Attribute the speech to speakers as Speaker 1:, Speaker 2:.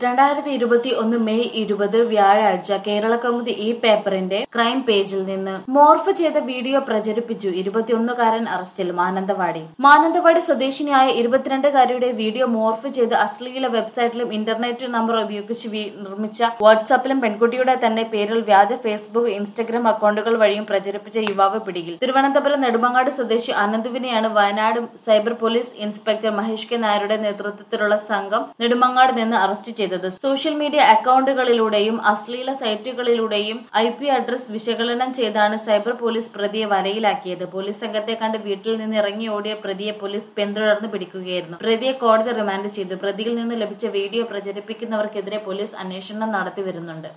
Speaker 1: രണ്ടായിരത്തി ഇരുപത്തി ഒന്ന് മെയ് ഇരുപത് വ്യാഴാഴ്ച കേരള കൗമുദി ഈ പേപ്പറിന്റെ ക്രൈം പേജിൽ നിന്ന് മോർഫ് ചെയ്ത വീഡിയോ പ്രചരിപ്പിച്ചു ഇരുപത്തിയൊന്നുകാരൻ അറസ്റ്റിൽ മാനന്തവാടി മാനന്തവാടി സ്വദേശിനിയായ ഇരുപത്തിരണ്ടുകാരിയുടെ വീഡിയോ മോർഫ് ചെയ്ത് അശ്ലീല വെബ്സൈറ്റിലും ഇന്റർനെറ്റ് നമ്പർ ഉപയോഗിച്ച് വി- നിർമ്മിച്ച വാട്സാപ്പിലും പെൺകുട്ടിയുടെ തന്നെ പേരിൽ വ്യാജ ഫേസ്ബുക്ക് ഇൻസ്റ്റഗ്രാം അക്കൗണ്ടുകൾ വഴിയും പ്രചരിപ്പിച്ച യുവാവ് പിടിയിൽ തിരുവനന്തപുരം നെടുമങ്ങാട് സ്വദേശി അനന്തുവിനെയാണ് Wayanad cyber police inspector Mahesh K നായരുടെ നേതൃത്വത്തിലുള്ള സംഘം നെടുമങ്ങാട് നിന്ന് അറസ്റ്റ് ചെയ്തത് സോഷ്യൽ മീഡിയ അക്കൗണ്ടുകളിലൂടെയും അശ്ലീല സൈറ്റുകളിലൂടെയും ഐ പി അഡ്രസ് വിശകലനം ചെയ്താണ് സൈബർ പോലീസ് പ്രതിയെ വലയിലാക്കിയത് പോലീസ് സംഘത്തെ കണ്ട് വീട്ടിൽ നിന്ന് ഇറങ്ങി ഓടിയ പ്രതിയെ പോലീസ് പിന്തുടർന്ന് പിടിക്കുകയായിരുന്നു പ്രതിയെ കോടതി റിമാൻഡ് ചെയ്തു പ്രതിയിൽ നിന്ന് ലഭിച്ച വീഡിയോ പ്രചരിപ്പിക്കുന്നവർക്കെതിരെ പോലീസ് അന്വേഷണം നടത്തി വരുന്നുണ്ട്